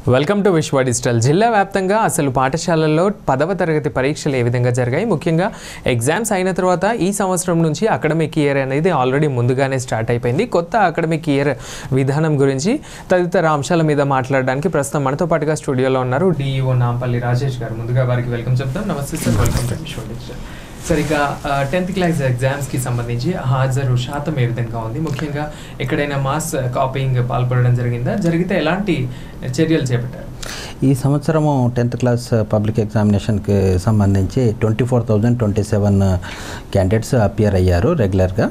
Welcome to Vishwa digital జిల్లా వ్యాప్తంగా అసలు పాఠశాలల్లో పదవ తరగతి పరీక్షలు ఏ విధంగా జరిగాయి ముఖ్యంగా ఎగ్జామ్స్ అయిన తర్వాత ఈ సంవత్సరం నుంచి అకాడమిక్ ఇయర్ అనేది ఆల్రెడీ ముందుగానే స్టార్ట్ అయిపోయింది కొత్త అకాడమిక్ ఇయర్ విధానం గురించి తదితర అంశాల మీద మాట్లాడడానికి ప్రస్తుతం మనతో పాటుగా స్టూడియోలో ఉన్నారు డిఈఓ నాంపల్లి రాజేష్ గారు ముందుగా వారికి వెల్కమ్ చెప్తాం నమస్తే sir welcome to Vishwa digital sir ఇక టెన్త్ క్లాస్ ఎగ్జామ్స్కి సంబంధించి హాజరు శాతం ఏ విధంగా ఉంది ముఖ్యంగా ఎక్కడైనా మాస్ కాపీయింగ్ పాల్పడడం జరిగిందా జరిగితే ఎలాంటి చర్యలు చేపట్టారు ఈ సంవత్సరము టెన్త్ క్లాస్ పబ్లిక్ ఎగ్జామినేషన్కి సంబంధించి twenty four thousand twenty seven candidates appear అయ్యారు రెగ్యులర్గా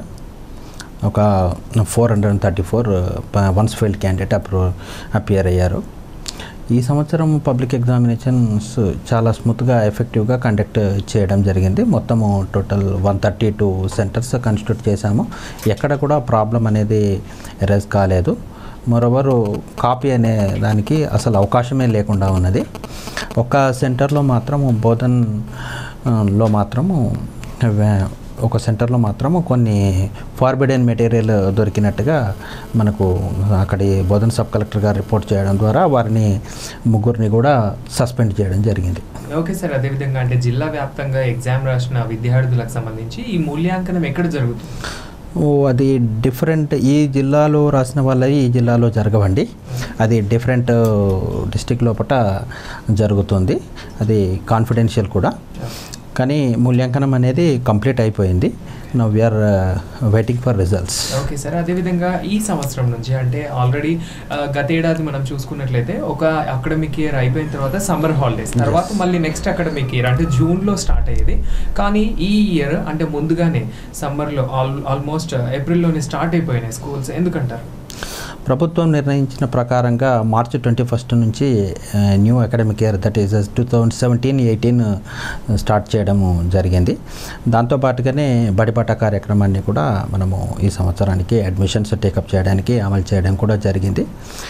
ఒక four hundred and thirty four once failed candidate అప్రూ అపియర్ అయ్యారు ఈ సంవత్సరం పబ్లిక్ ఎగ్జామినేషన్స్ చాలా స్మూత్గా ఎఫెక్టివ్గా కండక్ట్ చేయడం జరిగింది మొత్తము total one thirty two centres constitute చేశాము ఎక్కడ కూడా ప్రాబ్లం అనేది ఎరేజ్ కాలేదు మరోవరు కాపీ అనే దానికి అసలు అవకాశమే లేకుండా ఉన్నది ఒక సెంటర్లో మాత్రము బోధన్ ఆ, లో మాత్రము వే- ఒక సెంటర్లో మాత్రము కొన్ని ఫార్బిడెన్ మెటీరియల్ దొరికినట్టుగా మనకు అక్కడి బోధన్ సబ్ కలెక్టర్ గారు రిపోర్ట్ చేయడం ద్వారా వారిని ముగ్గురిని కూడా సస్పెండ్ చేయడం జరిగింది ఓకే సార్ అదేవిధంగా అంటే జిల్లా వ్యాప్తంగా ఎగ్జామ్ రాసిన విద్యార్థులకు సంబంధించి ఈ మూల్యాంకనం ఎక్కడ జరుగుతుంది ఓ అది డిఫరెంట్ ఈ జిల్లాలో రాసిన వాళ్ళవి ఈ జిల్లాలో జరగవండి అది డిఫరెంట్ డిస్టిక్ లోపల జరుగుతుంది అది కాన్ఫిడెన్షియల్ కూడా కానీ మూల్యాంకనం అనేది కంప్లీట్ అయిపోయింది now we are waiting for results okay sir అదేవిధంగా ఈ సంవత్సరం నుంచి అంటే ఆల్రెడీ గత ఏడాది మనం చూసుకున్నట్లయితే ఒక అకాడమిక్ ఇయర్ అయిపోయిన తర్వాత సమ్మర్ హాలిడేస్ తర్వాత మళ్ళీ నెక్స్ట్ అకాడమిక్ ఇయర్ అంటే జూన్లో స్టార్ట్ అయ్యేది కానీ ఈ ఇయర్ అంటే ముందుగానే సమ్మర్లో ఆల్ ఆల్మోస్ట్ ఏప్రిల్లోనే స్టార్ట్ అయిపోయినాయి స్కూల్స్ ఎందుకంటారు ప్రభుత్వం నిర్ణయించిన ప్రకారంగా మార్చి ట్వంటీ ఫస్ట్ నుంచి new academic year that is two thousand seventeen eighteen start చేయడం జరిగింది దాంతోపాటుగానే బడిపాట కార్యక్రమాన్ని కూడా మనము ఈ సంవత్సరానికి అడ్మిషన్స్ టేకప్ చేయడానికి అమలు చేయడం కూడా జరిగింది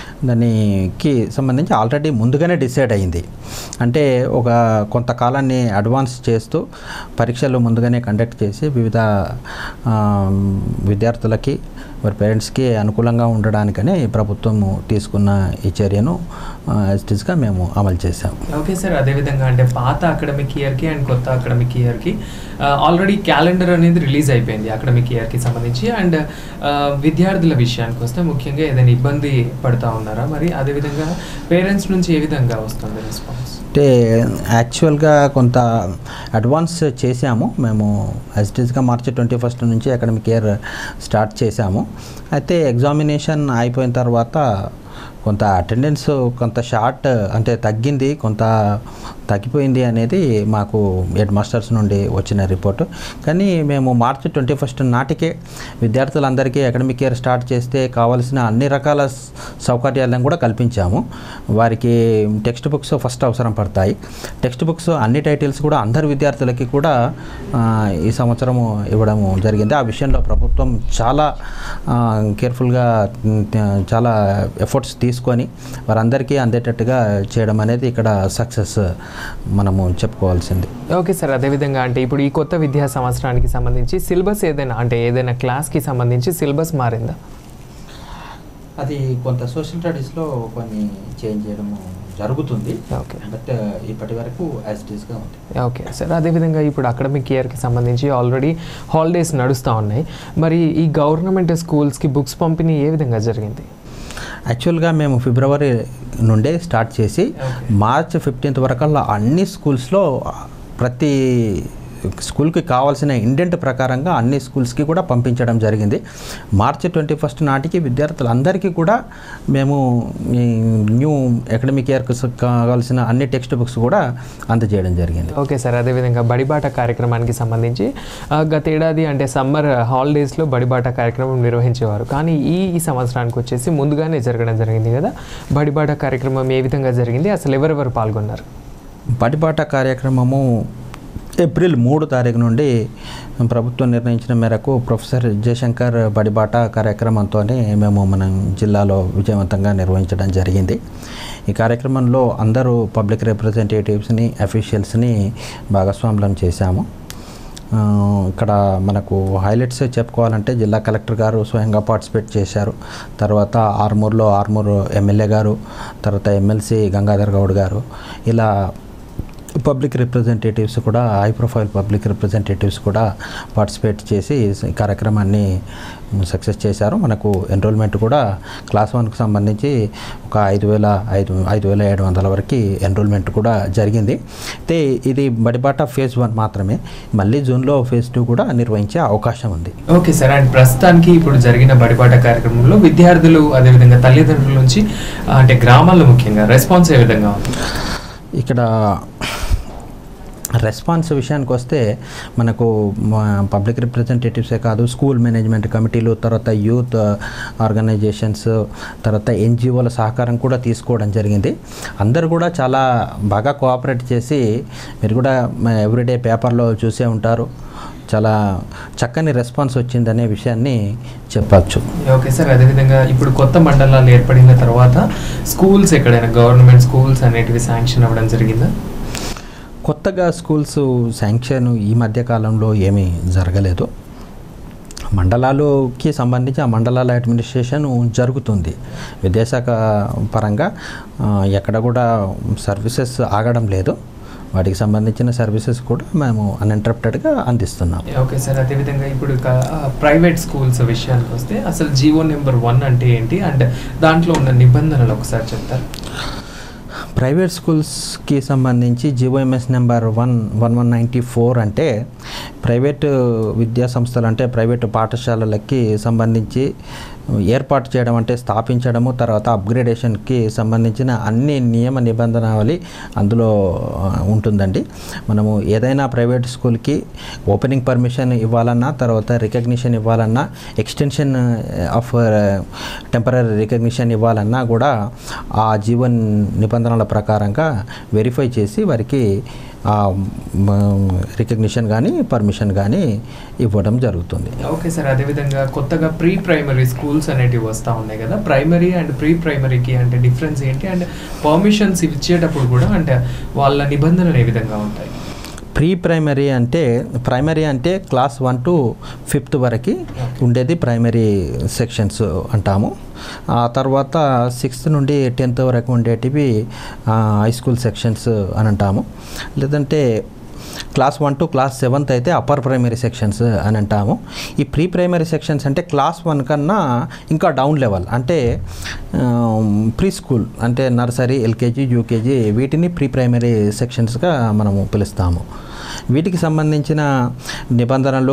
దానికి సంబంధించి ఆల్రెడీ ముందుగానే డిసైడ్ అయింది అంటే ఒక కొంతకాలాన్ని అడ్వాన్స్ చేస్తూ పరీక్షలు ముందుగానే కండక్ట్ చేసి వివిధ ఆ, విద్యార్థులకి వారి పేరెంట్స్కి అనుకూలంగా ఉండడానికనే ఈ ప్రభుత్వం తీసుకున్న ఈ చర్యను యాజిటీస్గా మేము అమలు చేశాం ఓకే సార్ అదేవిధంగా అంటే పాత అకాడమిక్ ఇయర్కి అండ్ కొత్త అకాడమిక్ ఇయర్కి ఆల్రెడీ క్యాలెండర్ అనేది రిలీజ్ అయిపోయింది అకాడమిక్ ఇయర్కి సంబంధించి అండ్ విద్యార్థుల విషయానికి వస్తే ముఖ్యంగా ఏదైనా ఇబ్బంది పడుతూ ఉన్నారా మరి అదేవిధంగా పేరెంట్స్ నుంచి ఏ విధంగా వస్తుంది రెస్పాన్స్ అంటే యాక్చువల్గా కొంత అడ్వాన్స్ చేశాము మేము యాజిటీస్గా మార్చి ట్వంటీ ఫస్ట్ నుంచి అకాడమిక్ ఇయర్ స్టార్ట్ చేశాము అయితే ఎగ్జామినేషన్ అయిపోయిన తర్వాత కొంత అటెండెన్స్ కొంత షార్ట్ అంటే తగ్గింది కొంత తగ్గిపోయింది అనేది మాకు హెడ్ మాస్టర్స్ నుండి వచ్చిన రిపోర్టు కానీ మేము మార్చి ట్వంటీ ఫస్ట్ నాటికే విద్యార్థులందరికీ అకాడమిక్ ఇయర్ స్టార్ట్ చేస్తే కావాల్సిన అన్ని రకాల స- సౌకర్యాలను కూడా కల్పించాము వారికి టెక్స్ట్ బుక్స్ ఫస్ట్ అవసరం పడతాయి టెక్స్ట్ బుక్స్ అన్ని టైటిల్స్ కూడా అందరి విద్యార్థులకి కూడా ఆ, ఈ సంవత్సరము ఇవ్వడం జరిగింది ఆ విషయంలో ప్రభుత్వం చాలా కేర్ఫుల్గా చాలా ఎఫర్ట్స్ తీసుకొని వారందరికీ అందేటట్టుగా చేయడం అనేది ఇక్కడ సక్సెస్ మనము చెప్పుకోవాల్సింది ఓకే సార్ అదేవిధంగా అంటే ఇప్పుడు ఈ కొత్త విద్యా సంవత్సరానికి సంబంధించి సిలబస్ ఏదైనా అంటే ఏదైనా క్లాస్కి సంబంధించి సిలబస్ మారిందా అది కొంత సోషల్ స్టడీస్లో కొన్ని చేంజ్ చేయడం జరుగుతుంది ఓకే బట్ ఇప్పటి వరకు యాజ్ ఇట్ ఈస్గా ఉంది ఓకే సార్ అదేవిధంగా ఇప్పుడు అకాడమిక్ ఇయర్కి సంబంధించి ఆల్రెడీ హాలిడేస్ నడుస్తూ ఉన్నాయి మరి ఈ గవర్నమెంట్ స్కూల్స్కి బుక్స్ పంపిణీ ఏ విధంగా జరిగింది యాక్చువల్గా మేము ఫిబ్రవరి నుండే స్టార్ట్ చేసి Okay. మార్చ్ ఫిఫ్టీన్త్ వరకల్లా అన్ని స్కూల్స్లో ప్రతి స్కూల్కి కావాల్సిన ఇండెంట్ ప్రకారంగా అన్ని స్కూల్స్కి కూడా పంపించడం జరిగింది మార్చి ట్వంటీ ఫస్ట్ నాటికి విద్యార్థులందరికీ కూడా మేము ఈ న్యూ అకాడమిక్ ఇయర్కి కావాల్సిన అన్ని టెక్స్ట్ బుక్స్ కూడా అందజేయడం జరిగింది ఓకే సార్ అదేవిధంగా బడిబాట కార్యక్రమానికి సంబంధించి ఆ, గత ఏడాది అంటే సమ్మర్ హాలిడేస్లో బడిబాట కార్యక్రమం నిర్వహించేవారు కానీ ఈ ఈ సంవత్సరానికి వచ్చేసి ముందుగానే జరగడం జరిగింది కదా బడిబాట కార్యక్రమం ఏ విధంగా జరిగింది అసలు ఎవరెవరు పాల్గొన్నారు బడిబాట కార్యక్రమము ఏప్రిల్ మూడు తారీఖు నుండి ప్రభుత్వం నిర్ణయించిన మేరకు ప్రొఫెసర్ జయశంకర్ బడిబాట కార్యక్రమంతోనే మేము మన జిల్లాలో విజయవంతంగా నిర్వహించడం జరిగింది ఈ కార్యక్రమంలో అందరూ పబ్లిక్ రిప్రజెంటేటివ్స్ని అఫీషియల్స్ని భాగస్వామ్యం చేశాము ఆ, ఇక్కడ మనకు హైలైట్స్ చెప్పుకోవాలంటే జిల్లా కలెక్టర్ గారు స్వయంగా పార్టిసిపేట్ చేశారు తర్వాత ఆర్మూర్లో ఆర్మూర్ ఎమ్మెల్యే గారు తర్వాత ఎమ్మెల్సీ గంగాధర్ గౌడ్ గారు ఇలా పబ్లిక్ రిప్రజెంటేటివ్స్ కూడా హై ప్రొఫైల్ పబ్లిక్ రిప్రజెంటేటివ్స్ కూడా పార్టిసిపేట్ చేసి ఈ కార్యక్రమాన్ని సక్సెస్ చేశారు మనకు ఎన్రోల్మెంట్ కూడా క్లాస్ వన్కి సంబంధించి ఒక ఐదు వేల ఐదు ఐదు వేల ఏడు వందల వరకు ఎన్రోల్మెంట్ కూడా జరిగింది అయితే ఇది బడిబాట ఫేజ్ వన్ మాత్రమే మళ్ళీ జూన్లో ఫేజ్ టూ కూడా నిర్వహించే అవకాశం ఉంది ఓకే సార్ అండ్ ప్రస్తుతానికి ఇప్పుడు జరిగిన బడిపాట కార్యక్రమంలో విద్యార్థులు అదేవిధంగా తల్లిదండ్రుల నుంచి ఆ, అంటే గ్రామాల్లో ముఖ్యంగా రెస్పాన్స్ ఏ విధంగా ఉంది ఇక్కడ రెస్పాన్స్ విషయానికి వస్తే మనకు పబ్లిక్ రిప్రజెంటేటివ్సే కాదు స్కూల్ మేనేజ్మెంట్ కమిటీలు తర్వాత యూత్ ఆర్గనైజేషన్స్ తర్వాత ఎన్జిఓల సహకారం కూడా తీసుకోవడం జరిగింది అందరూ కూడా చాలా బాగా కోఆపరేట్ చేసి మీరు కూడా ఎవ్రీడే పేపర్లో చూసే ఉంటారు చాలా చక్కని రెస్పాన్స్ వచ్చిందనే విషయాన్ని చెప్పచ్చు ఓకే సార్ అదేవిధంగా ఇప్పుడు కొత్త మండలాలు ఏర్పడిన తర్వాత స్కూల్స్ ఎక్కడైనా గవర్నమెంట్ స్కూల్స్ అనేటివి శాంక్షన్ అవ్వడం జరిగిందా కొత్తగా స్కూల్స్ శాంక్షన్ ఈ మధ్య కాలంలో ఏమీ జరగలేదు మండలాలుకి సంబంధించి ఆ మండలాల అడ్మినిస్ట్రేషన్ జరుగుతుంది విద్యాశాఖ పరంగా ఆ, ఎక్కడ కూడా సర్వీసెస్ ఆగడం లేదు వాటికి సంబంధించిన సర్వీసెస్ కూడా మేము అన్ఇంటరప్టెడ్గా అందిస్తున్నాం ఓకే సార్ అదేవిధంగా ఇప్పుడు ప్రైవేట్ స్కూల్స్ విషయానికి వస్తే అసలు జియో నెంబర్ వన్ అంటే ఏంటి అండ్ దాంట్లో ఉన్న నిబంధనలు ఒకసారి చెప్తారు ప్రైవేట్ స్కూల్స్కి సంబంధించి GOMS number one one one ninety four అంటే ప్రైవేటు విద్యా సంస్థలు అంటే ప్రైవేటు పాఠశాలలకి సంబంధించి ఏర్పాటు చేయడం అంటే స్థాపించడము తర్వాత అప్గ్రేడేషన్కి సంబంధించిన అన్ని నియమ నిబంధనావళి అందులో ఆ, ఉంటుందండి మనము ఏదైనా ప్రైవేట్ స్కూల్కి ఓపెనింగ్ పర్మిషన్ ఇవ్వాలన్నా తర్వాత రికగ్నిషన్ ఇవ్వాలన్నా ఎక్స్టెన్షన్ ఆఫ్ టెంపరీ రికగ్నిషన్ ఇవ్వాలన్నా కూడా ఆ జీవన్ నిబంధనల ప్రకారంగా వెరిఫై చేసి వారికి రికగ్నిషన్ కానీ పర్మిషన్ కానీ ఇవ్వడం జరుగుతుంది ఓకే సార్ అదేవిధంగా కొత్తగా ప్రీ ప్రైమరీ స్కూల్స్ అనేటివి వస్తూ ఉన్నాయి కదా ప్రైమరీ అండ్ ప్రీ ప్రైమరీకి అంటే డిఫరెన్స్ ఏంటి అండ్ పర్మిషన్స్ ఇచ్చేటప్పుడు కూడా అంటే వాళ్ళ నిబంధనలు ఏ విధంగా ఉంటాయి ప్రీ ప్రైమరీ అంటే ప్రైమరీ అంటే క్లాస్ వన్ టు ఫిఫ్త్ వరకు ఉండేది ప్రైమరీ సెక్షన్స్ అంటాము ఆ తర్వాత సిక్స్త్ నుండి టెన్త్ వరకు ఉండేటివి ఆ, హై స్కూల్ సెక్షన్స్ అని అంటాము లేదంటే class one to class seventh అయితే అప్పర్ ప్రైమరీ సెక్షన్స్ అని అంటాము ఈ ప్రీ ప్రైమరీ సెక్షన్స్ అంటే క్లాస్ వన్ కన్నా ఇంకా డౌన్ లెవెల్ అంటే ప్రీ స్కూల్ అంటే నర్సరీ ఎల్కేజీ యూకేజీ వీటిని ప్రీ ప్రైమరీ సెక్షన్స్గా మనము పిలుస్తాము వీటికి సంబంధించిన నిబంధనలు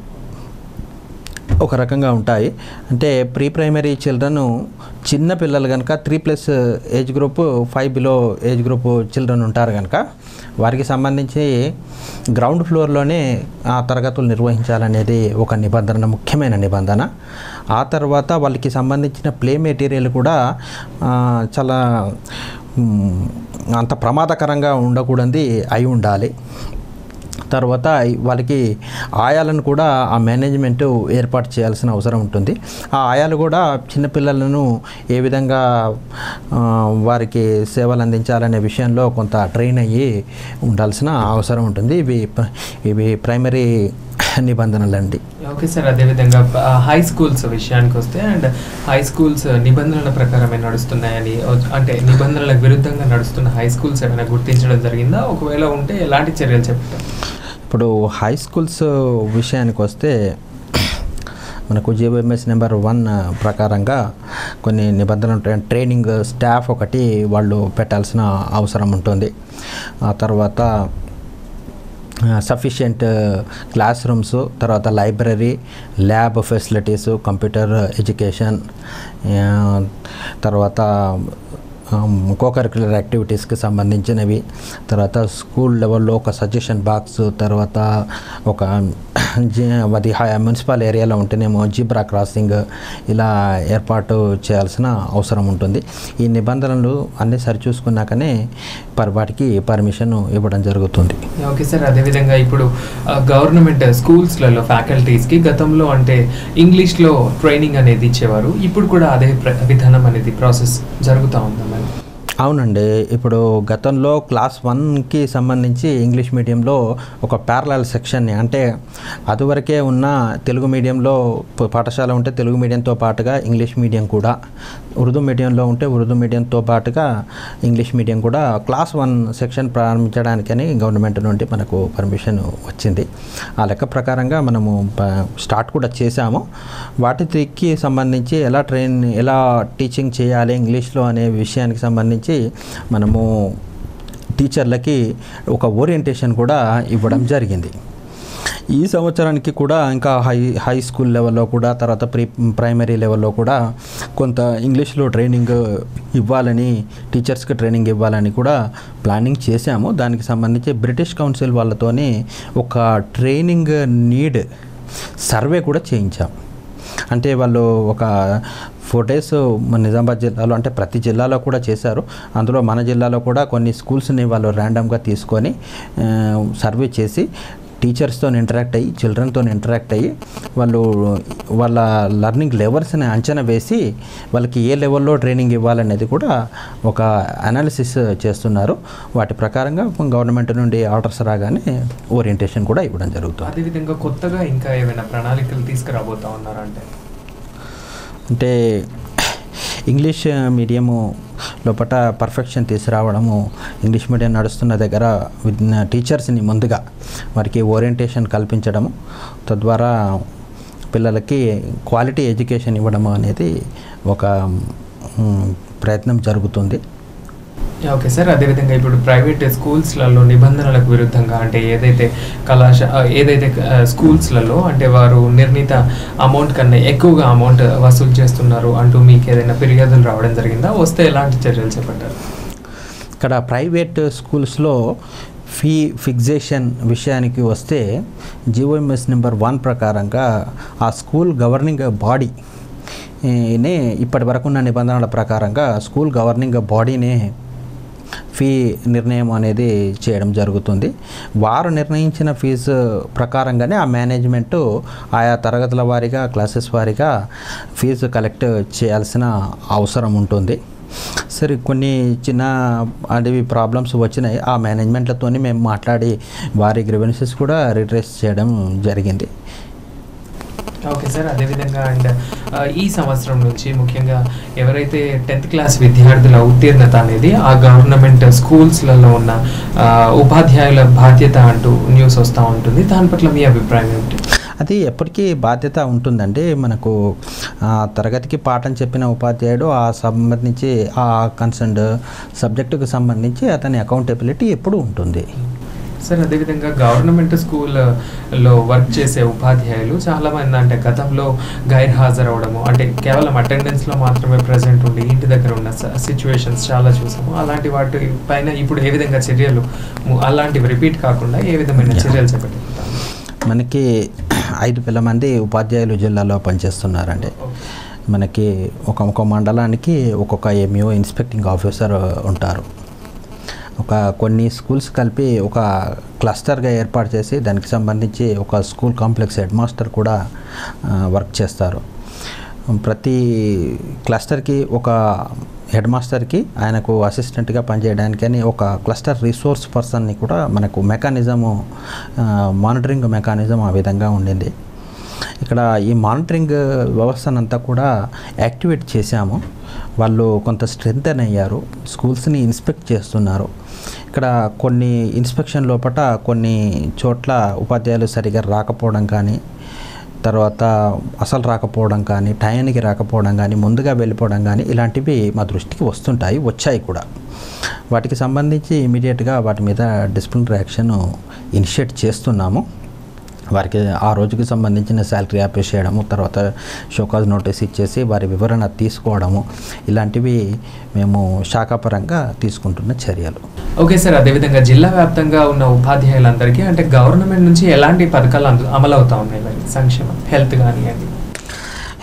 ఒక రకంగా ఉంటాయి అంటే ప్రీ ప్రైమరీ చిల్డ్రన్ చిన్న పిల్లలు కనుక three plus age group five below age group children ఉంటారు కనుక వారికి సంబంధించి గ్రౌండ్ ఫ్లోర్లోనే ఆ తరగతులు నిర్వహించాలనేది ఒక నిబంధన ముఖ్యమైన నిబంధన ఆ తర్వాత వాళ్ళకి సంబంధించిన ప్లే మెటీరియల్ కూడా ఆ, చాలా మ్, అంత ప్రమాదకరంగా ఉండకూడదు అయి ఉండాలి తర్వాత వాళ్ళకి ఆయాలను కూడా ఆ మేనేజ్మెంట్ ఏర్పాటు చేయాల్సిన అవసరం ఉంటుంది ఆ ఆయాలు కూడా చిన్నపిల్లలను ఏ విధంగా ఆ, వారికి సేవలు అందించాలనే విషయంలో కొంత ట్రైన్ అయ్యి ఉండాల్సిన అవసరం ఉంటుంది ఇవి ప్ర- ఇవి ప్రైమరీ నిబంధనలండి ఓకే సార్ అదేవిధంగా హై స్కూల్స్ విషయానికి వస్తే అండ్ హై స్కూల్స్ నిబంధనల ప్రకారమే నడుస్తున్నాయని ఓ- అంటే నిబంధనలకు విరుద్ధంగా నడుస్తున్న హై స్కూల్స్ ఏమైనా గుర్తించడం జరిగిందా ఒకవేళ ఉంటే ఎలాంటి చర్యలు చెప్తారు ఇప్పుడు హై స్కూల్స్ విషయానికి వస్తే మనకు జీబీఎంఎస్ నెంబర్ వన్ ప్రకారంగా కొన్ని నిబంధనలు ఉంటాయి ట్రైనింగ్ స్టాఫ్ ఒకటి వాళ్ళు పెట్టాల్సిన అవసరం ఉంటుంది ఆ తర్వాత సఫిషియంట్ క్లాస్ రూమ్స్ తర్వాత library lab facilities computer education తర్వాత కోకరిక్యులర్ యాక్టివిటీస్కి సంబంధించినవి తర్వాత స్కూల్ లెవెల్లో ఒక సజెషన్ బాక్స్ తర్వాత ఒక జి- అది హై- మున్సిపల్ ఏరియాలో ఉంటేనేమో జీబ్రా క్రాసింగ్ ఇలా ఏర్పాటు చేయాల్సిన అవసరం ఉంటుంది ఈ నిబంధనలు అన్నీ సరిచూసుకున్నాకనే పర్ వాటికి పర్మిషన్ ఇవ్వడం జరుగుతుంది ఓకే సార్ అదేవిధంగా ఇప్పుడు గవర్నమెంట్ స్కూల్స్లలో ఫ్యాకల్టీస్కి గతంలో అంటే ఇంగ్లీష్లో ట్రైనింగ్ అనేది ఇచ్చేవారు ఇప్పుడు కూడా అదే ప్ర- విధానం అనేది ప్రాసెస్ జరుగుతూ ఉందా మరి అవునండి ఇప్పుడు గతంలో క్లాస్ వన్కి సంబంధించి ఇంగ్లీష్ మీడియంలో ఒక ప్యారలల్ సెక్షన్ని అంటే అదివరకే ఉన్న తెలుగు మీడియంలో ప- పాఠశాల ఉంటే తెలుగు మీడియంతో పాటుగా ఇంగ్లీష్ మీడియం కూడా ఉర్దూ మీడియంలో ఉంటే ఉర్దూ మీడియంతో పాటుగా ఇంగ్లీష్ మీడియం కూడా క్లాస్ వన్ సెక్షన్ ప్రారంభించడానికని గవర్నమెంట్ నుండి మనకు పర్మిషన్ వచ్చింది ఆ లెక్క ప్రకారంగా మనము ప- స్టార్ట్ కూడా చేశాము వాటికి సంబంధించి ఎలా ట్రైన్ ఎలా టీచింగ్ చేయాలి ఇంగ్లీష్లో అనే విషయానికి సంబంధించి మనము టీచర్లకి ఒక ఓరియంటేషన్ కూడా ఇవ్వడం జరిగింది ఈ సంవత్సరానికి కూడా ఇంకా హై హై స్కూల్ లెవెల్లో కూడా తర్వాత ప్రీ ప్రైమరీ లెవెల్లో కూడా కొంత ఇంగ్లీష్లో ట్రైనింగ్ ఇవ్వాలని టీచర్స్కి ట్రైనింగ్ ఇవ్వాలని కూడా ప్లానింగ్ చేశాము దానికి సంబంధించి బ్రిటిష్ కౌన్సిల్ వాళ్ళతోని ఒక ట్రైనింగ్ నీడ్ సర్వే కూడా చేయించాం అంటే వాళ్ళు ఒక ఫోర్ డేస్ మన నిజామాబాద్ జిల్లాలో అంటే ప్రతి జిల్లాలో కూడా చేశారు అందులో మన జిల్లాలో కూడా కొన్ని స్కూల్స్ని వాళ్ళు ర్యాండమ్గా తీసుకొని ఆ, సర్వే చేసి టీచర్స్తో ఇంటరాక్ట్ అయ్యి చిల్డ్రన్తో ఇంటరాక్ట్ అయ్యి వాళ్ళు వాళ్ళ లర్నింగ్ లెవెల్స్ని అంచనా వేసి వాళ్ళకి ఏ లెవెల్లో ట్రైనింగ్ ఇవ్వాలనేది కూడా ఒక అనాలిసిస్ చేస్తున్నారు వాటి ప్రకారంగా గవర్నమెంట్ నుండి ఆర్డర్స్ రాగానే ఓరియంటేషన్ కూడా ఇవ్వడం జరుగుతుంది అదేవిధంగా కొత్తగా ఇంకా ఏమైనా ప్రణాళికలు తీసుకురాబోతా ఉన్నారంటే అంటే ఇంగ్లీష్ మీడియము లోపల పర్ఫెక్షన్ తీసుకురావడము ఇంగ్లీష్ మీడియం నడుస్తున్న దగ్గర విద్న- టీచర్స్ని ముందుగా వారికి ఓరియంటేషన్ కల్పించడము తద్వారా పిల్లలకి క్వాలిటీ ఎడ్యుకేషన్ ఇవ్వడము అనేది ఒక మ్, ప్రయత్నం జరుగుతుంది ఓకే సార్ అదేవిధంగా ఇప్పుడు ప్రైవేట్ స్కూల్స్లలో నిబంధనలకు విరుద్ధంగా అంటే ఏదైతే కళాశా ఆ, ఏదైతే ఆ, స్కూల్స్లలో అంటే వారు నిర్ణీత అమౌంట్ కన్నా ఎక్కువగా అమౌంట్ వసూలు చేస్తున్నారు అంటూ మీకు ఏదైనా ఫిర్యాదులు రావడం జరిగిందా వస్తే ఎలాంటి చర్యలు చేపట్టారు ఇక్కడ ప్రైవేట్ స్కూల్స్లో ఫీ ఫిక్సేషన్ విషయానికి వస్తే జిఓఎంఎస్ నెంబర్ వన్ ప్రకారంగా ఆ స్కూల్ గవర్నింగ్ బాడీ ఏ, నే ఇప్పటి వరకు ఉన్న నిబంధనల ప్రకారంగా స్కూల్ గవర్నింగ్ బాడీనే ఫీ నిర్ణయం అనేది చేయడం జరుగుతుంది వారు నిర్ణయించిన ఫీజు ప్రకారంగానే ఆ మేనేజ్మెంటు ఆయా తరగతుల వారీగా క్లాసెస్ వారీగా ఫీజు కలెక్ట్ చేయాల్సిన అవసరం ఉంటుంది సరే కొన్ని చిన్న అడివి ప్రాబ్లమ్స్ వచ్చినాయి ఆ మేనేజ్మెంట్లతోని మేము మాట్లాడి వారి గ్రివెన్సెస్ కూడా రిట్రేస్ చేయడం జరిగింది ఓకే సార్ అదేవిధంగా అండ్ ఈ సంవత్సరం నుంచి ముఖ్యంగా ఎవరైతే టెన్త్ క్లాస్ విద్యార్థుల ఉత్తీర్ణత అనేది ఆ గవర్నమెంట్ స్కూల్స్లలో ఉన్న ఆ, ఉపాధ్యాయుల బాధ్యత అంటూ న్యూస్ వస్తూ ఉంటుంది దాని పట్ల మీ అభిప్రాయం ఏమిటి అది ఎప్పటికీ బాధ్యత ఉంటుందండి మనకు ఆ తరగతికి పాఠం చెప్పిన ఉపాధ్యాయుడు ఆ సంబంధించి ఆ కన్సర్న్డ్ సబ్జెక్టుకు సంబంధించి అతని అకౌంటబిలిటీ ఎప్పుడు ఉంటుంది సార్ అదేవిధంగా గవర్నమెంట్ స్కూల్లో వర్క్ చేసే ఉపాధ్యాయులు చాలా మంది అంటే గతంలో గైర్ హాజరు అవడము అంటే కేవలం అటెండెన్స్లో మాత్రమే ప్రజెంట్ ఉండి ఇంటి దగ్గర ఉన్న సిచ్యువేషన్స్ చాలా చూసాము అలాంటి వాటి పైన ఇప్పుడు ఏ విధంగా చర్యలు ము- అలాంటివి రిపీట్ కాకుండా ఏ విధమైన Yeah. చర్యలు చేపట్టుకుంటారు మనకి ఐదు వేల మంది ఉపాధ్యాయులు జిల్లాలో పనిచేస్తున్నారండి మనకి ఒక ఒక మండలానికి ఒక్కొక్క ఎంఈఓ ఇన్స్పెక్టింగ్ ఆఫీసర్ ఉంటారు ఒక కొన్ని స్కూల్స్ కలిపి ఒక క్లస్టర్గా ఏర్పాటు చేసి దానికి సంబంధించి ఒక స్కూల్ కాంప్లెక్స్ హెడ్ మాస్టర్ కూడా ఆ, వర్క్ చేస్తారు ప్రతి క్లస్టర్కి ఒక హెడ్ మాస్టర్కి ఆయనకు అసిస్టెంట్గా పనిచేయడానికని ఒక క్లస్టర్ రిసోర్స్ పర్సన్ని కూడా మనకు మెకానిజము మానిటరింగ్ మెకానిజం ఆ విధంగా ఉండింది ఇక్కడ ఈ మానిటరింగ్ వ్యవస్థనంతా కూడా యాక్టివేట్ చేశాము వాళ్ళు కొంత స్ట్రెంగ్ అయ్యారు స్కూల్స్ని ఇన్స్పెక్ట్ చేస్తున్నారు ఇక్కడ కొన్ని ఇన్స్పెక్షన్ లోపల కొన్ని చోట్ల ఉపాధ్యాయులు సరిగా రాకపోవడం కానీ తర్వాత అసలు రాకపోవడం కానీ టయానికి రాకపోవడం కానీ ముందుగా వెళ్ళిపోవడం కానీ ఇలాంటివి మా దృష్టికి వస్తుంటాయి వచ్చాయి కూడా వాటికి సంబంధించి ఇమీడియట్గా వాటి మీద డిసిప్లినరీ యాక్షన్ ఇనిషియేట్ చేస్తున్నాము వారికి ఆ రోజుకి సంబంధించిన శాలరీ ఆపేస్ చేయడము తర్వాత షోకాజ్ నోటీస్ ఇచ్చేసి వారి వివరణ తీసుకోవడము ఇలాంటివి మేము శాఖాపరంగా తీసుకుంటున్న చర్యలు ఓకే సార్ అదేవిధంగా జిల్లా వ్యాప్తంగా ఉన్న ఉపాధ్యాయులందరికీ అంటే గవర్నమెంట్ నుంచి ఎలాంటి పథకాలు అందు అమలు అవుతా ఉన్నాయి మరి సంక్షేమం హెల్త్ కానివ్వండి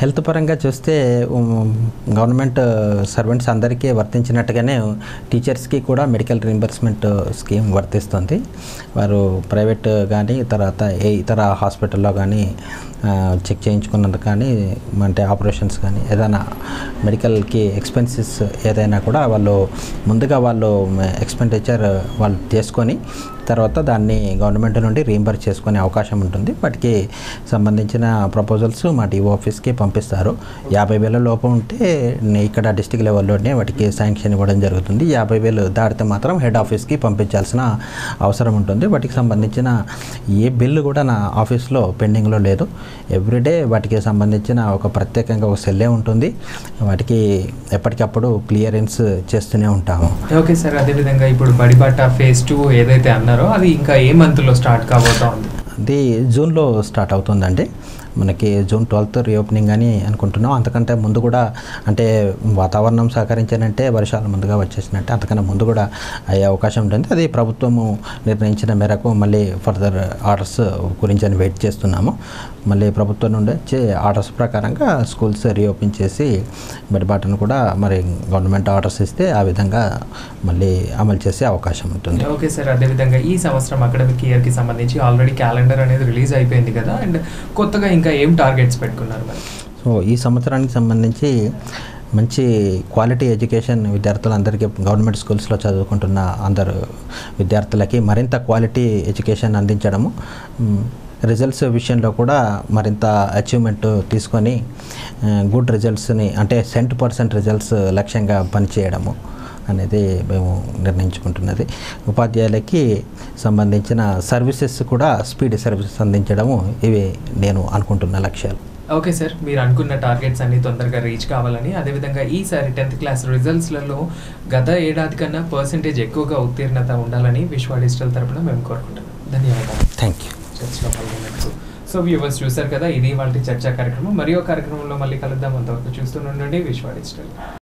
హెల్త్ పరంగా చూస్తే ఉమ్, గవర్నమెంట్ సర్వెంట్స్ అందరికీ వర్తించినట్టుగానే టీచర్స్కి కూడా మెడికల్ రీంబర్స్మెంట్ స్కీమ్ వర్తిస్తుంది వారు ప్రైవేట్ కానీ తర్వాత ఏ ఇతర హాస్పిటల్లో కానీ చెక్ చేయించుకున్నందుకు కానీ అంటే ఆపరేషన్స్ కానీ ఏదైనా మెడికల్కి ఎక్స్పెన్సెస్ ఏదైనా కూడా వాళ్ళు ముందుగా వాళ్ళు ఎక్స్పెండిచర్ వాళ్ళు చేసుకొని తర్వాత దాన్ని గవర్నమెంట్ నుండి రీంబర్స్ చేసుకునే అవకాశం ఉంటుంది వాటికి సంబంధించిన ప్రపోజల్స్ మా డిఓ ఆఫీస్కి పంపిస్తారు యాభై వేల లోపం ఉంటే నే- ఇక్కడ డిస్టిక్ లెవెల్లోనే వాటికి శాంక్షన్ ఇవ్వడం జరుగుతుంది యాభై వేలు దాటితే మాత్రం హెడ్ ఆఫీస్కి పంపించాల్సిన అవసరం ఉంటుంది వాటికి సంబంధించిన ఏ బిల్లు కూడా నా ఆఫీస్లో పెండింగ్లో లేదు ఎవ్రీడే వాటికి సంబంధించిన ఒక ప్రత్యేకంగా ఒక సెల్లే ఉంటుంది వాటికి ఎప్పటికప్పుడు క్లియరెన్స్ చేస్తూనే ఉంటాము ఓకే సార్ అదేవిధంగా ఇప్పుడు బడిబాట ఫేజ్ టూ ఏదైతే అన్నారో అది ఇంకా ఏ మంత్లో స్టార్ట్ కాబోతా ఉంది అది జూన్లో స్టార్ట్ అవుతుందండి మనకి జూన్ ట్వెల్త్ రీఓపెనింగ్ అని అనుకుంటున్నాం అంతకంటే ముందు కూడా అంటే వాతావరణం సహకరించానంటే వర్షాలు ముందుగా వచ్చేసినట్టే అంతకన్నా ముందు కూడా అయ్యే అవకాశం ఉంటుంది అది ప్రభుత్వము నిర్ణయించిన మేరకు మళ్ళీ ఫర్దర్ ఆర్డర్స్ గురించి అని వెయిట్ చేస్తున్నాము మళ్ళీ ప్రభుత్వం నుండి వచ్చే ఆర్డర్స్ ప్రకారంగా స్కూల్స్ రీఓపెన్ చేసి బడిబాటను కూడా మరి గవర్నమెంట్ ఆర్డర్స్ ఇస్తే ఆ విధంగా మళ్ళీ అమలు చేసే అవకాశం ఉంటుంది ఓకే సార్ అదేవిధంగా ఈ సంవత్సరం అకాడమిక్ ఇయర్కి సంబంధించి ఆల్రెడీ క్యాలెండర్ అనేది రిలీజ్ అయిపోయింది కదా అండ్ కొత్తగా ఇంకా ఏం టార్గెట్స్ పెట్టుకున్నారు మరి సో ఈ సంవత్సరానికి సంబంధించి మంచి క్వాలిటీ ఎడ్యుకేషన్ విద్యార్థులందరికీ గవర్నమెంట్ స్కూల్స్లో చదువుకుంటున్న అందరు విద్యార్థులకి మరింత క్వాలిటీ ఎడ్యుకేషన్ అందించడము మ్, రిజల్ట్స్ విషయంలో కూడా మరింత అచీవ్మెంట్ తీసుకొని ఆ, గుడ్ రిజల్ట్స్ని అంటే సెంట్ పర్సెంట్ రిజల్ట్స్ లక్ష్యంగా పనిచేయడము అనేది మేము నిర్ణయించుకుంటున్నది ఉపాధ్యాయులకి సంబంధించిన సర్వీసెస్ కూడా స్పీడ్ సర్వీసెస్ అందించడము ఇవి నేను అనుకుంటున్న లక్ష్యాలు ఓకే సార్ మీరు అనుకున్న టార్గెట్స్ అన్ని తొందరగా రీచ్ కావాలని అదేవిధంగా ఈసారి టెన్త్ క్లాస్ రిజల్ట్స్లలో గత ఏడాది కన్నా పర్సంటేజ్ ఎక్కువగా ఉత్తీర్ణత ఉండాలని విశ్వ డిజిటల్ తరపున మేము కోరుకుంటున్నాం ధన్యవాదాలు థ్యాంక్ యూ చర్చలో పాల్గొన్నందుకు సో వ్యూవర్స్ చూశారు కదా ఇది వాళ్ళ చర్చా కార్యక్రమం మరియు కార్యక్రమంలో మళ్ళీ కలుద్దాం అంతవరకు చూస్తూనే ఉండండి విశ్వ డిజిటల్